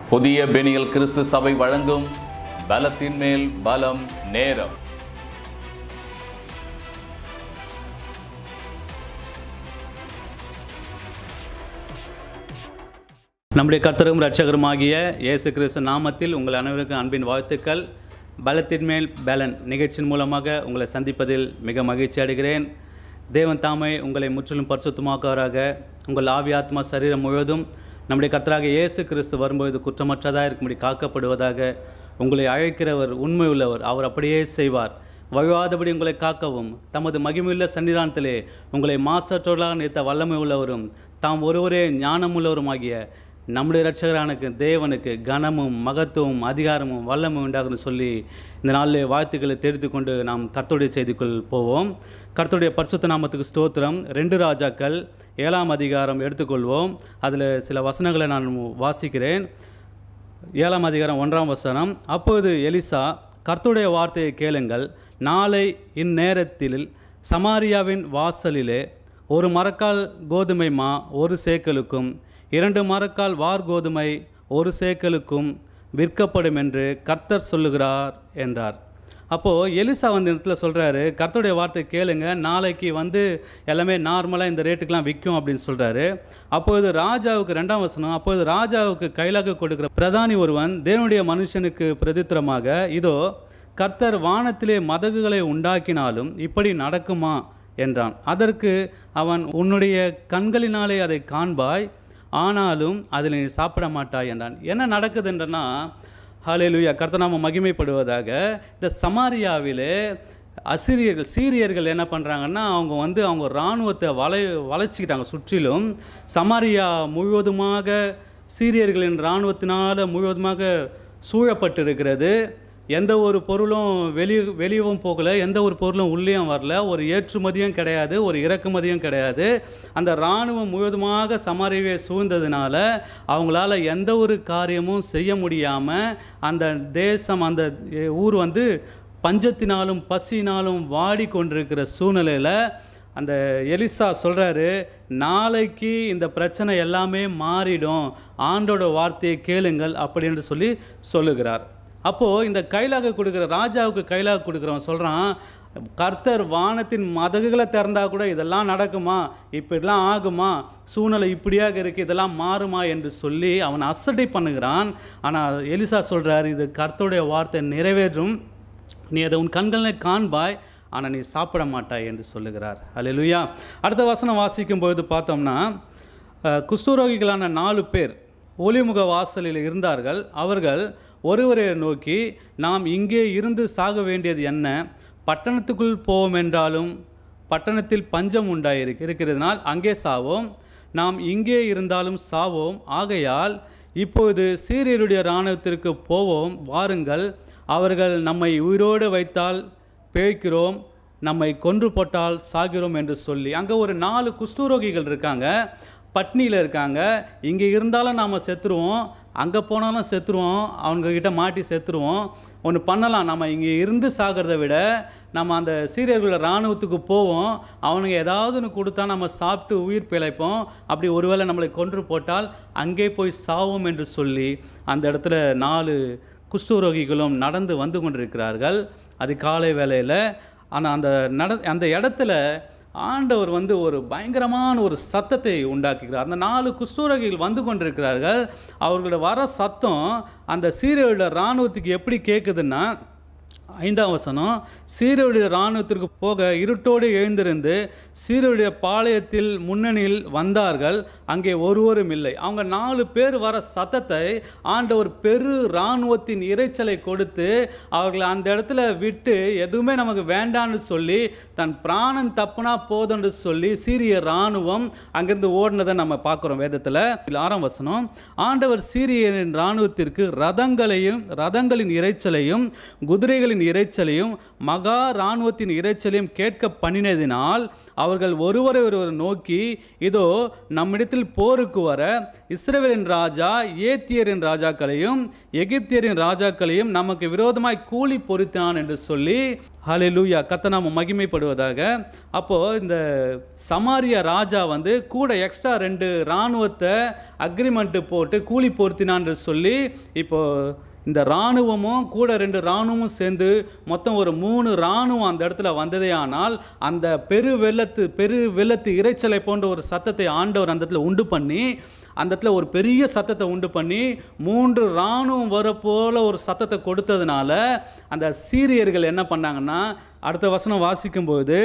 புதிய பெனியல் கிறிஸ்து சபை வழங்கும் பலத்தின் மேல் பலம் நேரம் நம்முடைய கர்த்தரும் ரட்சகருமாகிய இயேசு கிறிஸ்து நாமத்தில் உங்கள் அனைவருக்கும் அன்பின் வாழ்த்துக்கள் பலத்தின் மேல் பலன் நிகழ்ச்சியின் மூலமாக உங்களை சந்திப்பதில் மிக மகிழ்ச்சி அடைகிறேன் தேவன் தாமே உங்களை முற்றிலும் பரிசுத்தமாக்குவராக உங்கள் ஆவி ஆத்மா சரீரம் முழுவதும் நம்முடைய கர்த்தராக இயேசு கிறிஸ்து வரும்போது குற்றமற்றதாக இருக்கும்படி காக்கப்படுவதாக உங்களை அழைக்கிறவர் உண்மை உள்ளவர் அவர் அப்படியே செய்வார் வழுவாதபடி உங்களை காக்கவும் தமது மகிமையுள்ள சன்னிதானத்திலே உங்களை மாசற்றவர்களாக நிறுத்த வல்லமை உள்ளவரும் தாம் ஒருவரே ஞானமுள்ளவருமாகிய நம்முடைய இரட்சகரானுக்கு தேவனுக்கு கனமும் மகத்துவம் அதிகாரமும் வல்லமும் உண்டாகுன்னு சொல்லி இந்த நாளில் வாழ்த்துக்களை தெரிவித்து கொண்டு நாம் கர்த்தருடைய செய்திக்குள் போவோம் கர்த்தருடைய பரிசுத்த நாமத்துக்கு ஸ்தோத்திரம் ரெண்டு ராஜாக்கள் ஏழாம் அதிகாரம் எடுத்துக்கொள்வோம் அதில் சில வசனங்களை நான் வாசிக்கிறேன் ஏழாம் அதிகாரம் ஒன்றாம் வசனம் அப்போது எலிசா கர்த்தருடைய வார்த்தையை கேளுங்கள் நாளை இந்நேரத்தில் சமாரியாவின் வாசலிலே ஒரு மரக்கால் கோதுமை மா ஒரு சேக்கலுக்கும் இரண்டு மரக்கால் வார் கோதுமை ஒரு சேக்கலுக்கும் விற்கப்படும் என்று கர்த்தர் சொல்லுகிறார் என்றார் அப்போது எலிசா வந்து இடத்துல சொல்கிறாரு கர்த்தருடைய வார்த்தை கேளுங்க நாளைக்கு வந்து எல்லாமே நார்மலாக இந்த ரேட்டுக்கெலாம் விற்கும் அப்படின்னு சொல்கிறாரு அப்பொழுது ராஜாவுக்கு ரெண்டாம் வசனம் அப்பொழுது ராஜாவுக்கு கைலாக கொடுக்குற பிரதானி ஒருவன் தேவனுடைய மனுஷனுக்கு பிரதித்திரமாக இதோ கர்த்தர் வானத்திலே மதகுகளை உண்டாக்கினாலும் இப்படி நடக்குமா என்றான் அதற்கு அவன் உன்னுடைய கண்களினாலே அதை காண்பாய் ஆனாலும் அதில் நீ சாப்பிட மாட்டாய் என்றான் என்ன நடக்குதுன்றனா ஹalleluya கர்த்தநாம மகிமைப்படுவதாக இந்த சமாரியாவிலே அசிரியர்கள் சீரியர்கள் என்ன பண்ணுறாங்கன்னா அவங்க வந்து அவங்க இராணுவத்தை வளை வளைச்சிக்கிட்டாங்க சுற்றிலும் சமாரியா முழுவதுமாக சீரியர்களின் இராணுவத்தினால் முழுவதுமாக சூழப்பட்டிருக்கிறது எந்த ஒரு பொருளும் வெளி வெளியவும் போகல எந்த ஒரு பொருளும் உள்ளேயும் வரல ஒரு ஏற்றுமதியும் கிடையாது ஒரு இறக்குமதியும் கிடையாது அந்த இராணுவம் முழுவதுமாக சமாரியை சூழ்ந்ததுனால அவங்களால எந்த ஒரு காரியமும் செய்ய முடியாமல் அந்த தேசம் அந்த எ- ஊர் வந்து பஞ்சத்தினாலும் பசியினாலும் வாடிக்கொண்டிருக்கிற சூழ்நிலையில் அந்த எலிசா சொல்கிறாரு நாளைக்கு இந்த பிரச்சனை எல்லாமே மாறிடும் ஆண்டோட வார்த்தையை கேளுங்கள் அப்படின்னு சொல்லி சொல்லுகிறார் அப்போது இந்த கைலாக கொடுக்குற ராஜாவுக்கு கைலாக கொடுக்குறவன் சொல்கிறான் கர்த்தர் வானத்தின் மதகுகளை திறந்தா கூட இதெல்லாம் நடக்குமா இப்படிலாம் ஆகுமா சூழ்நிலை இப்படியாக இருக்குது இதெல்லாம் மாறுமா என்று சொல்லி அவன் அசட்டை பண்ணுகிறான் ஆனால் எலிசா சொல்கிறார் இது கர்த்தருடைய வார்த்தை நிறைவேறும் நீ அதை உன் கண்களில் காண்பாய் ஆனால் நீ சாப்பிட மாட்டாய் என்று சொல்லுகிறார் அல்லேலூயா அடுத்த வசனம் வாசிக்கும் பொழுது பார்த்தோம்னா அஹ், குஷ்டரோகிகளான நாலு பேர் ஒளிமுக வாசலில் இருந்தார்கள் அவர்கள் ஒருவரை நோக்கி நாம் இங்கே இருந்து சாக வேண்டியது என்ன பட்டணத்துக்குள் போவோம் என்றாலும் பட்டணத்தில் பஞ்சம் உண்டாயிருக்கு இருக்கிறதுனால் அங்கே சாவோம் நாம் இங்கே இருந்தாலும் சாவோம் ஆகையால் இப்பொழுது சீரியருடைய இராணுவத்திற்கு போவோம் வாருங்கள் அவர்கள் நம்மை உயிரோடு வைத்தால் பிழைக்கிறோம் நம்மை கொன்று போட்டால் சாகிறோம் என்று சொல்லி அங்கே ஒரு நாலு குஷ்டரோகிகள் இருக்காங்க பட்னியில் இருக்காங்க இங்கே இருந்தாலும் நாம் செத்துருவோம் அங்கே போனாலும் செத்துருவோம் அவங்கக்கிட்ட மாட்டி செத்துருவோம் ஒன்று பண்ணலாம் நம்ம இங்கே இருந்து சாகிறத விட நம்ம அந்த சீரியர்களோட இராணுவத்துக்கு போவோம் அவனுங்க ஏதாவது ஒன்று கொடுத்தா நம்ம சாப்பிட்டு உயிர் பிழைப்போம் அப்படி ஒருவேளை நம்மளை கொன்று போட்டால் அங்கே போய் சாவோம் என்று சொல்லி அந்த இடத்துல நாலு குஷ்டரோகிகளும் நடந்து வந்து கொண்டிருக்கிறார்கள் அது காலை வேளையில் ஆனால் அந்த நட அந்த இடத்துல ஆண்டவர் வந்து ஒரு பயங்கரமான ஒரு சத்தத்தை உண்டாக்குகிறார் அந்த நாலு குஷ்டரோகிகள் வந்து கொண்டிருக்கிறார்கள் அவர்களோட வர சத்தம் அந்த சீரியலோட இராணுவத்துக்கு எப்படி கேட்குதுன்னா ஐந்தாம் வசனம் சீரியருடைய இராணுவத்திற்கு போக இருட்டோடு எழுந்திருந்து சீரியருடைய பாளையத்தில் முன்னணியில் வந்தார்கள் அங்கே ஒருவரும் இல்லை அவங்க நாலு பேர் வர சத்தத்தை ஆண்டவர் பெரு இராணுவத்தின் இரைச்சலை கொடுத்து அவர்களை அந்த இடத்துல விட்டு எதுவுமே நமக்கு வேண்டான்னு சொல்லி தன் பிராணன் தப்புனா போதும்னு சொல்லி சீரிய இராணுவம் அங்கிருந்து ஓடினதை நம்ம பார்க்குறோம் வேதத்தில் இதில் ஆறாம் வசனம் ஆண்டவர் சீரியரின் இராணுவத்திற்கு ரதங்களையும் ரதங்களின் இரைச்சலையும் குதிரைகளின் குதிரைகளின் இரைச்சலையும் மகா இராணுவத்தின் இரைச்சலையும் கேட்க பண்ணினதினால் அவர்கள் ஒருவரை ஒருவர் நோக்கி இதோ நம்மிடத்தில் போருக்கு வர இஸ்ரவேலின் ராஜா ஏத்தியரின் ராஜாக்களையும் எகிப்தியரின் ராஜாக்களையும் நமக்கு விரோதமாய் கூலி பொருத்தினான் என்று சொல்லி ஹalleluya கத்த நாம மகிமைப்படுவதாக அப்போ இந்த சமாரியா ராஜா வந்து கூட எக்ஸ்ட்ரா ரெண்டு இராணுவத்தை அக்ரிமெண்ட் போட்டு கூலி பொருத்தினான்னு சொல்லி இப்போ இந்த இராணுவமும் கூட ரெண்டு இராணுவமும் சேர்ந்து மொத்தம் ஒரு மூணு இராணுவம் அந்த இடத்துல வந்ததே ஆனால் அந்த பெரு வெள்ளத்து பெரு வெள்ளத்து இரைச்சலை போன்ற ஒரு சத்தத்தை ஆண்டவர் அந்த இடத்துல உண்டு பண்ணி அந்த இடத்துல ஒரு பெரிய சத்தத்தை உண்டு பண்ணி மூன்று இராணுவம் வர போல ஒரு சத்தத்தை கொடுத்ததுனால அந்த சீரியர்கள் என்ன பண்ணாங்கன்னா அடுத்த வசனம் வாசிக்கும்போது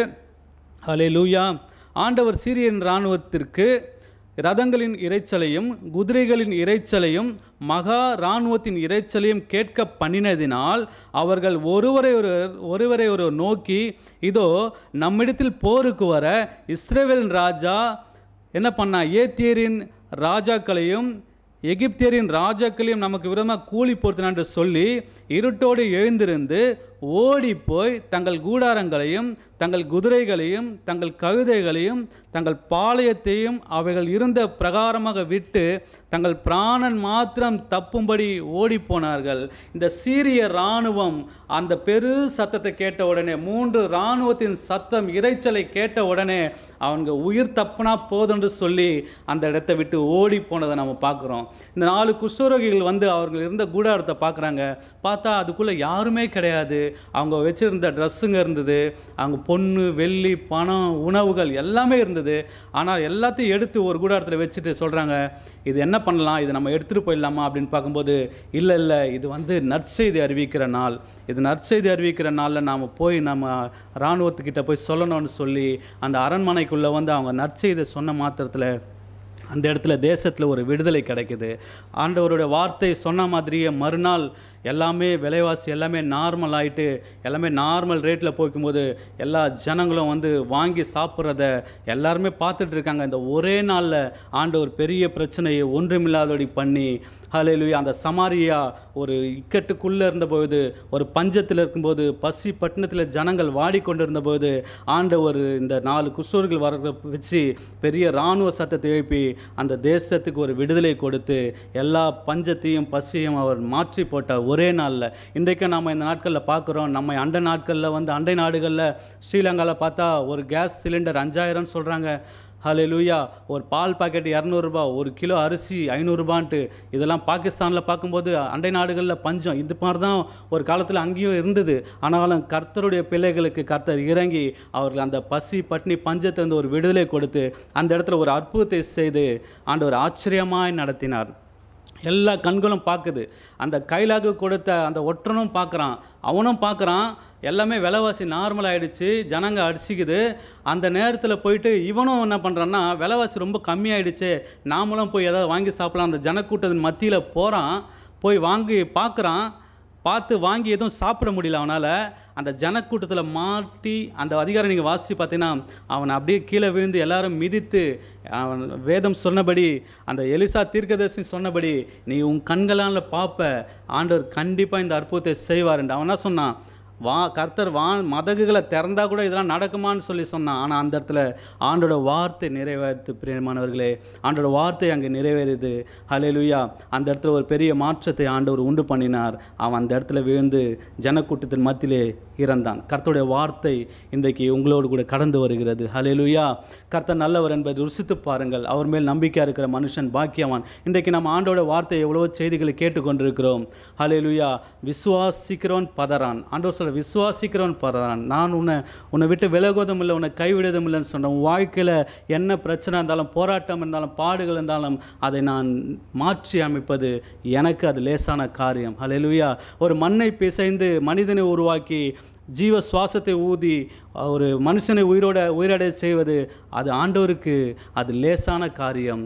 ஹலே லூயா ஆண்டவர் சீரியன் இராணுவத்திற்கு ரதங்களின் இரைச்சலையும் குதிரைகளின் இரைச்சலையும் மகா இராணுவத்தின் இரைச்சலையும் கேட்க பண்ணினதினால் அவர்கள் ஒருவரை ஒரு ஒருவரை ஒரு நோக்கி இதோ நம்மிடத்தில் போருக்கு வர இஸ்ரேவேலின் ராஜா என்ன பண்ணா ஏத்தியரின் ராஜாக்களையும் எகிப்தியரின் ராஜாக்களையும் நமக்கு விரோதமாக கூலி பொருத்தினான் என்று சொல்லி இருட்டோடு எழுந்திருந்து ஓடி போய் தங்கள் கூடாரங்களையும் தங்கள் குதிரைகளையும் தங்கள் கழுதைகளையும் தங்கள் பாளையத்தையும் அவைகள் இருந்த பிரகாரமாக விட்டு தங்கள் பிராணன் மாத்திரம் தப்பும்படி ஓடி போனார்கள் இந்த சீரிய இராணுவம் அந்த பெரு சத்தத்தை கேட்ட உடனே மூன்று இராணுவத்தின் சத்தம் இரைச்சலை கேட்ட உடனே அவங்க உயிர் தப்புனா போதும்னு சொல்லி அந்த இடத்தை விட்டு ஓடி போனதை நம்ம பார்க்குறோம் இந்த நாலு குஷ்டரோகிகள் வந்து அவர்கள் இருந்த கூடாரத்தை பார்க்குறாங்க பார்த்தா அதுக்குள்ளே யாருமே கிடையாது அவங்க வச்சிருந்த ட்ரெஸ்ஸுங்க இருந்தது அவங்க பொண்ணு வெள்ளி பணம் உணவுகள் எல்லாமே இருந்தது ஆனால் எல்லாத்தையும் எடுத்து ஒரு கூடாரத்தில் வச்சுட்டு சொல்கிறாங்க இது என்ன பண்ணலாம் இது நம்ம எடுத்துகிட்டு போயிடலாமா அப்படின்னு பார்க்கும்போது இல்லை இல்லை இது வந்து நற்செய்தி அறிவிக்கிற நாள் இது நற்செய்தி அறிவிக்கிற நாளில் நாம் போய் நம்ம இராணுவத்துக்கிட்ட போய் சொல்லணும்னு சொல்லி அந்த அரண்மனைக்குள்ளே வந்து அவங்க நற்செய்தியை சொன்ன மாத்திரத்தில் அந்த இடத்துல தேசத்தில் ஒரு விடுதலை கிடைக்குது ஆண்டவருடைய வார்த்தை சொன்ன மாதிரியே மறுநாள் எல்லாமே விலைவாசி எல்லாமே நார்மல் ஆயிட்டு எல்லாமே நார்மல் ரேட்டில் போய்க்கும்போது எல்லா ஜனங்களும் வந்து வாங்கி சாப்பிட்றத எல்லாருமே பார்த்துட்டு இருக்காங்க இந்த ஒரே நாளில் ஆண்டவர் பெரிய பிரச்சனையை ஒன்றுமில்லாதபடி பண்ணி ஹalleluya அந்த சமாரியா ஒரு இக்கட்டுக்குள்ளே இருந்தபோது ஒரு பஞ்சத்தில் இருக்கும்போது பசி பட்டணத்தில் ஜனங்கள் வாடிக்கொண்டிருந்த போது ஆண்டவர் இந்த நாலு குஷ்டர்கள் வர வச்சு பெரிய இராணுவ சத்தத்தை எழுப்பி அந்த தேசத்துக்கு ஒரு விடுதலை கொடுத்து எல்லா பஞ்சத்தையும் பசியும் அவர் மாற்றி போட்டார் ஒரே நாளில் இன்றைக்கு நாம் இந்த நாட்களில் பார்க்குறோம் நம்ம அண்டை நாட்களில் வந்து அண்டை நாடுகளில் ஸ்ரீலங்காவில் பார்த்தா ஒரு கேஸ் சிலிண்டர் அஞ்சாயிரம்னு சொல்கிறாங்க ஹலே லூயா ஒரு பால் பாக்கெட் இரநூறுபா ஒரு கிலோ அரிசி ஐநூறுரூபான்ட்டு இதெல்லாம் பாகிஸ்தானில் பார்க்கும்போது அண்டை நாடுகளில் பஞ்சம் இது மாதிரி தான் ஒரு காலத்தில் அங்கேயும் இருந்தது ஆனாலும் கர்த்தருடைய பிள்ளைகளுக்கு கர்த்தர் இறங்கி அவர்கள் அந்த பசி பட்னி பஞ்சத்திலிருந்து ஒரு விடுதலை கொடுத்து அந்த இடத்துல ஒரு அற்புதத்தை செய்து ஆண்டவர் ஆச்சரியமாய் நடத்தினார் எல்லா கண்களும் பார்க்குது அந்த கைலாகு கொடுத்த அந்த ஒற்றனும் பார்க்குறான் அவனும் பார்க்குறான் எல்லாமே விலைவாசி நார்மல் ஆயிடுச்சு ஜனங்க அடிச்சிக்குது அந்த நேரத்தில் போயிட்டு இவனும் என்ன பண்ணுறான்னா விலைவாசி ரொம்ப கம்மியாயிடுச்சு நாமளும் போய் ஏதாவது வாங்கி சாப்பிடலாம் அந்த ஜனக்கூட்டத்தின் மத்தியில் போகிறான் போய் வாங்கி பார்க்குறான் பார்த்து வாங்கி எதுவும் சாப்பிட முடியல அவனால் அந்த ஜனக்கூட்டத்தில் மாட்டி அந்த அதிகாரம் நீங்கள் வாசித்து பார்த்தீங்கன்னா அவனை அப்படியே கீழே விழுந்து எல்லாரும் மிதித்து அவன் வேதம் சொன்னபடி அந்த எலிசா தீர்க்கதரிசி சொன்னபடி நீ உன் கண்களால் பார்ப்ப ஆண்டவர் கண்டிப்பாக இந்த அற்புதத்தை செய்வாருண்டு அவன் என்ன சொன்னான் வா கர்த்தர் வா மதகுகளை திறந்தா கூட இதெல்லாம் நடக்குமான்னு சொல்லி சொன்னான் ஆனால் அந்த இடத்துல ஆண்டோட வார்த்தை நிறைவேறுது பிரியமானவர்களே ஆண்டோட வார்த்தை அங்கே நிறைவேறுது ஹalleluya அந்த இடத்துல ஒரு பெரிய மாற்றத்தை ஆண்டவர் உண்டு பண்ணினார் அவன் அந்த இடத்துல விழுந்து ஜனக்கூட்டத்தின் மத்தியிலே இறந்தான் கர்த்தருடைய வார்த்தை இன்றைக்கு உங்களோடு கூட கடந்து வருகிறது ஹalleluya கர்த்தர் நல்லவர் என்பதை ருசித்து பாருங்கள் அவர் மேல் நம்பிக்கையாக இருக்கிற மனுஷன் பாக்கியவான் இன்றைக்கு நம்ம ஆண்டோட வார்த்தை எவ்வளவோ செய்திகளை கேட்டுக்கொண்டிருக்கிறோம் ஹalleluya விசுவாசிக்கிறவன் பதறான் ஆண்டவர் சொல்ல விசுவாசிக்கிறவன் பதறான் நான் உன்னை உன்னை விட்டு விலகுவதும் இல்லை உன்னை கைவிடுவதும் இல்லைன்னு சொன்னேன் உன் வாழ்க்கையில் என்ன பிரச்சனை இருந்தாலும் போராட்டம் இருந்தாலும் பாடுகள் இருந்தாலும் அதை நான் மாற்றி அமைப்பது எனக்கு அது லேசான காரியம் ஹalleluya ஒரு மண்ணை பிசைந்து மனிதனை உருவாக்கி ஜீவ சுவாசத்தை ஊதி ஒரு மனுஷனை உயிரோட உயிரடைய செய்வது அது ஆண்டவருக்கு அது லேசான காரியம்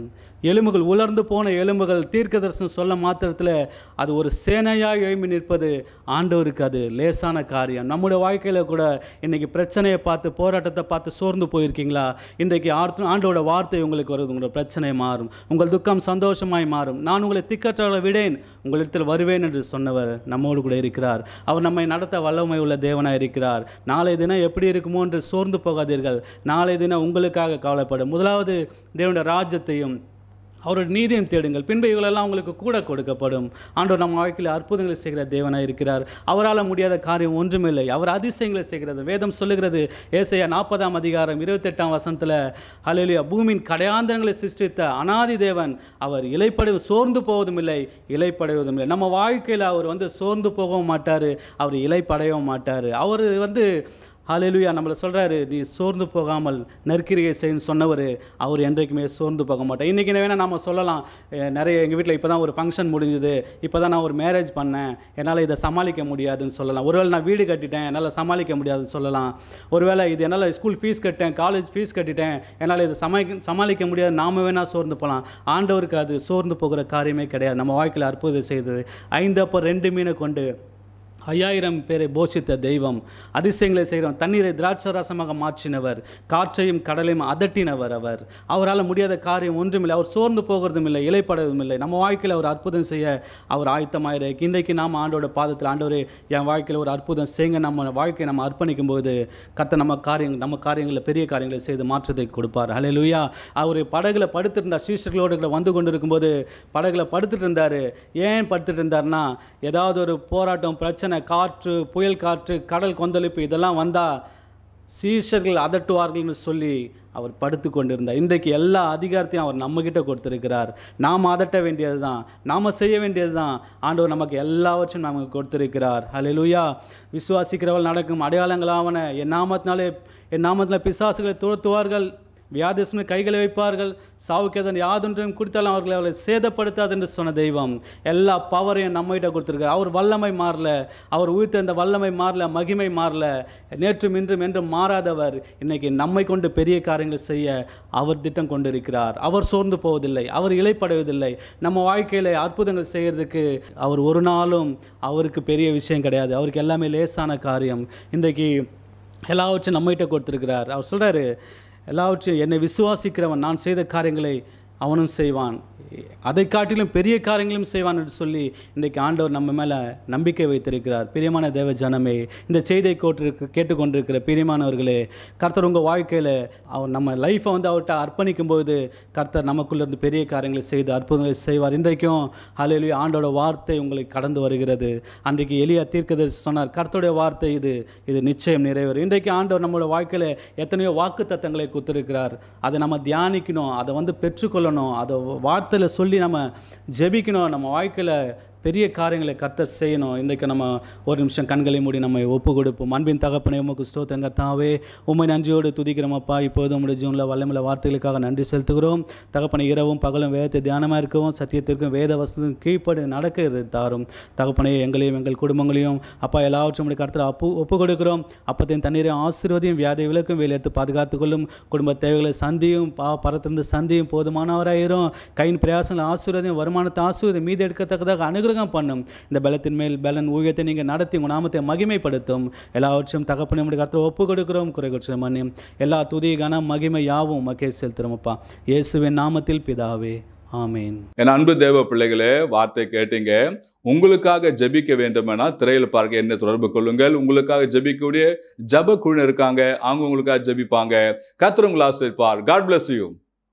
எலும்புகள் உலர்ந்து போன எலும்புகள் தீர்க்க தரிசனம் சொல்ல மாத்திரத்தில் அது ஒரு சேனையாக எழும்பி நிற்பது ஆண்டவருக்கு அது லேசான காரியம் நம்முடைய வாழ்க்கையில் கூட இன்றைக்கி பிரச்சனையை பார்த்து போராட்டத்தை பார்த்து சோர்ந்து போயிருக்கீங்களா இன்றைக்கு ஆர்த்த ஆண்டோட வார்த்தை உங்களுக்கு வருது உங்களோட பிரச்சனை மாறும் உங்கள் துக்கம் சந்தோஷமாய் மாறும் நான் உங்களை திக்கற்றவளை விடேன் உங்களிடத்தில் வருவேன் என்று சொன்னவர் நம்மோடு கூட இருக்கிறார் அவர் நம்மை நடத்த வல்லமை உள்ள தேவனாக இருக்கிறார் நாளை தினம் எப்படி இருக்குமோ என்று சோர்ந்து போகாதீர்கள் நாளை தினம் உங்களுக்காக கவலைப்படும் முதலாவது தேவனுடைய ராஜ்யத்தையும் அவருடைய நீதியும் தேடுங்கள் பின்பு இவங்களெல்லாம் உங்களுக்கு கூட கொடுக்கப்படும் ஆண்டவர் நம்ம வாழ்க்கையில் அற்புதங்களை செய்கிற தேவனாக இருக்கிறார் அவரால் முடியாத காரியம் ஒன்றுமில்லை அவர் அதிசயங்களை செய்கிறது வேதம் சொல்லுகிறது ஏசையா நாற்பதாம் அதிகாரம் இருபத்தெட்டாம் வசனத்தில் ஹalleluya பூமியின் கடையாந்தரங்களை சிருஷ்டித்த அனாதி தேவன் அவர் இலைப்படை சோர்ந்து போவதும் இல்லை இலைப்படைவதும் இல்லை நம்ம வாழ்க்கையில் அவர் வந்து சோர்ந்து போகவும் மாட்டார் அவர் இலைப்படையவும் மாட்டார் அவர் வந்து ஹalleluya நம்மளை சொல்கிறாரு நீ சோர்ந்து போகாமல் நற்கிரியை செய்யன்னு சொன்னவர் அவர் என்றைக்குமே சோர்ந்து போக மாட்டார் இன்றைக்கி வேணால் நம்ம சொல்லலாம் அஹ் நிறைய எங்கள் வீட்டில் இப்போ தான் ஒரு ஃபங்க்ஷன் முடிஞ்சுது இப்போ தான் நான் ஒரு மேரேஜ் பண்ணேன் என்னால் இதை சமாளிக்க முடியாதுன்னு சொல்லலாம் ஒருவேளை நான் வீடு கட்டிட்டேன் என்னால் சமாளிக்க முடியாதுன்னு சொல்லலாம் ஒருவேளை இது என்னால் ஸ்கூல் ஃபீஸ் கட்டேன் காலேஜ் ஃபீஸ் கட்டிட்டேன் என்னால் இதை சமாளிக்க சமாளிக்க முடியாது நாம வேணால் சோர்ந்து போகலாம் ஆண்டவருக்கு அது சோர்ந்து போகிற காரியமே கிடையாது நம்ம வாழ்க்கையில் அற்புதம் செய்தது ஐந்து அப்போ ரெண்டு மீனை கொண்டு ஐயாயிரம் பேரை போஷித்த தெய்வம் அதிசயங்களை செய்கிறோம் தண்ணீரை திராட்சரசமாக மாற்றினவர் காற்றையும் கடலையும் அதட்டினவர் அவர் அவரால் முடியாத காரியம் ஒன்றுமில்லை அவர் சோர்ந்து போகிறதும் இல்லை இலைப்படுவதும் இல்லை நம்ம வாழ்க்கையில் ஒரு அற்புதம் செய்ய அவர் ஆயத்தமாயிருக்கு இன்றைக்கு நாம் ஆண்டோட பாதத்தில் ஆண்டவரே என் வாழ்க்கையில் ஒரு அற்புதம் செய்யுங்க நம்ம வாழ்க்கையை நம்ம அர்ப்பணிக்கும் போது கர்த்தர் நம்ம காரியங்கள் நம்ம காரியங்களில் பெரிய காரியங்களை செய்து மாற்றத்தை கொடுப்பார் ஹalleluya அவர் படகுல படுத்திருந்தார் சீஷர்களோடு கூட வந்து கொண்டு இருக்கும்போது படகுல படுத்துட்டு இருந்தார் ஏன் படுத்துட்டு இருந்தார்னா ஏதாவது ஒரு போராட்டம் பிரச்சனை காற்று புயல் காற்று கடல் கொந்தளிப்பு இதெல்லாம் வந்தால் சீஷர்கள் அதட்டுவார்கள்னு சொல்லி அவர் படுத்து கொண்டிருந்தார் இன்றைக்கு எல்லா அதிகாரத்தையும் அவர் நம்மக்கிட்ட கொடுத்திருக்கிறார் நாம் அதட்ட வேண்டியது தான் நாம் செய்ய வேண்டியது தான் ஆண்டவர் நமக்கு எல்லாவற்றையும் நமக்கு கொடுத்திருக்கிறார் ஹalleluya விசுவாசிக்கிறவள் நடக்கும் அடையாளங்களாவன என் நாமத்தினாலே என் நாமத்தினால் பிசாசுகளை துரத்துவார்கள் வியாதிஸ்மே கைகளை வைப்பார்கள் சாவுக்கேதன் யாதொன்றையும் கொடுத்தாலும் அவர்களை அவளை சேதப்படுத்தாது என்று சொன்ன தெய்வம் எல்லா பவரையும் நம்மகிட்ட கொடுத்துருக்கார் அவர் வல்லமை மாறல அவர் உயிர்த்த இந்த வல்லமை மாறல மகிமை மாறல நேற்றும் இன்றும் என்றும் மாறாதவர் இன்னைக்கு நம்மை கொண்டு பெரிய காரியங்கள் செய்ய அவர் திட்டம் கொண்டிருக்கிறார் அவர் சோர்ந்து போவதில்லை அவர் இலைப்படைவதில்லை நம்ம வாழ்க்கையில் அற்புதங்கள் செய்கிறதுக்கு அவர் ஒரு நாளும் அவருக்கு பெரிய விஷயம் கிடையாது அவருக்கு எல்லாமே லேசான காரியம் இன்றைக்கு எல்லாவற்றையும் நம்மகிட்ட கொடுத்துருக்கிறார் அவர் சொல்கிறாரு எல்லாவற்றையும் என்னை விசுவாசிக்கிறவன் நான் செய்த காரியங்களை அவனும் செய்வான் அதை காட்டிலும் பெரிய காரியங்களும் செய்வான் என்று சொல்லி இன்றைக்கு ஆண்டவர் நம்ம மேலே நம்பிக்கை வைத்திருக்கிறார் பிரியமான தேவ ஜனமே இந்த செய்தியை கோட்டிருக்கு கேட்டுக்கொண்டிருக்கிற பிரியமானவர்களே கர்த்தர் உங்கள் வாழ்க்கையில் அவர் நம்ம லைஃப்பை வந்து அவர்கிட்ட அர்ப்பணிக்கும் போது கர்த்தர் நமக்குள்ளேருந்து பெரிய காரியங்களை செய்து அற்புதங்களை செய்வார் இன்றைக்கும் ஹalleluya ஆண்டோட வார்த்தை உங்களை கடந்து வருகிறது அன்றைக்கு எளியா தீர்க்கதரிசி சொன்னார் கர்த்தருடைய வார்த்தை இது இது நிச்சயம் நிறைவேறும் இன்றைக்கு ஆண்டவர் நம்மளோட வாழ்க்கையில் எத்தனையோ வாக்கு தத்தங்களை கொடுத்துருக்கிறார் அதை நம்ம தியானிக்கணும் அதை வந்து பெற்றுக்கொள்ளணும் அதை வார்த்தையில் சொல்லி நம்ம ஜெபிக்கணும் நம்ம வாழ்க்கையில் பெரிய காரியங்களை கர்த்தர் செய்யணும் இன்றைக்கு நம்ம ஒரு நிமிஷம் கண்களை மூடி நம்ம ஒப்பு கொடுப்போம் அன்பின் தகப்பனை உமக்கு ஸ்தோத்திரங்க தாவே உண்மை நன்றியோடு துதிக்கிறோமப்பா இப்போது உங்களுடைய ஜீவனில் வல்லமில்ல வார்த்தைகளுக்காக நன்றி செலுத்துகிறோம் தகப்பனை இரவும் பகலும் வேதத்தை தியானமாக இருக்கவும் சத்தியத்திற்கும் வேத வசதியும் கீழ்ப்படி நடக்கிறது தாரும் தகப்பனை எங்களையும் எங்கள் குடும்பங்களையும் அப்பா எல்லாவற்றும் உடைய கருத்தில் அப்பு ஒப்பு கொடுக்கிறோம் அப்பத்தின் தண்ணீரை ஆசீர்வதியும் வியாதி விளக்கும் வேலையெடுத்து பாதுகாத்துக்கொள்ளும் குடும்ப தேவைகளை சந்தியும் பா பரத்திருந்து சந்தியும் போதுமானவராயிரும் கையின் பிரயாசங்கள் ஆசீர்வதியும் வருமானத்தை ஆசீர்வதியும் மீதி எடுக்கத்தக்கதாக அனுகிரகம் பண்ணும் இந்த பலத்தின் மேல் பலன் ஊழியத்தை நீங்கள் நடத்தி உங்கள் நாமத்தை மகிமைப்படுத்தும் எல்லாவற்றையும் தகப்பனை உடைய கருத்தில் ஒப்பு கொடுக்கிறோம் குறைகுற்ற மன்னியும் எல்லா துதி கனம் மகிமை யாவும் மக்கே செலுத்துகிறோமப்பா இயேசுவின் நாமத்தில் பிதாவே ஆமேன் என் அன்பு தேவ பிள்ளைகளே வார்த்தை கேட்டீங்க உங்களுக்காக ஜெபிக்க வேண்டுமெனால் திரையில் பார்க்க என்ன தொடர்பு கொள்ளுங்கள் உங்களுக்காக ஜெபிக்கக்கூடிய ஜப குழு இருக்காங்க அவங்க உங்களுக்காக ஜெபிப்பாங்க கர்த்தர் உங்களை ஆசிரிப்பார் காட் bless யூ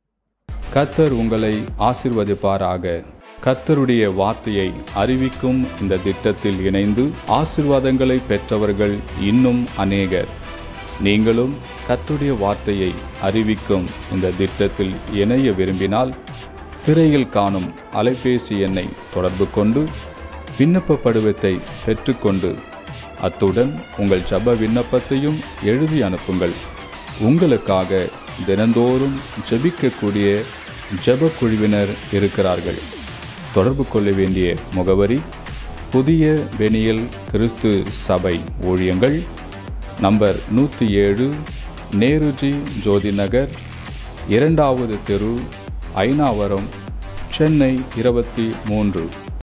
கர்த்தர் உங்களை ஆசிர்வதிப்பாராக கர்த்தருடைய வார்த்தையை அறிவிக்கும் இந்த திட்டத்தில் இணைந்து ஆசிர்வாதங்களை பெற்றவர்கள் இன்னும் அநேகர் நீங்களும் கர்த்தருடைய வார்த்தையை அறிவிக்கும் இந்த திட்டத்தில் இணைய விரும்பினால் திரையில் காணும் அலைபேசி எண்ணை தொடர்பு கொண்டு விண்ணப்ப படிவத்தை பெற்றுக்கொண்டு அத்துடன் உங்கள் ஜப விண்ணப்பத்தையும் எழுதி அனுப்புங்கள் உங்களுக்காக தினந்தோறும் ஜெபிக்கக்கூடிய ஜெப குழுவினர் இருக்கிறார்கள் தொடர்பு கொள்ள வேண்டிய முகவரி புதிய பெனியல் கிறிஸ்து சபை ஊழியங்கள் நம்பர் நூற்றி ஏழு நேருஜி ஜோதி நகர் இரண்டாவது தெரு ஐநாவரம் சென்னை இருபத்தி மூன்று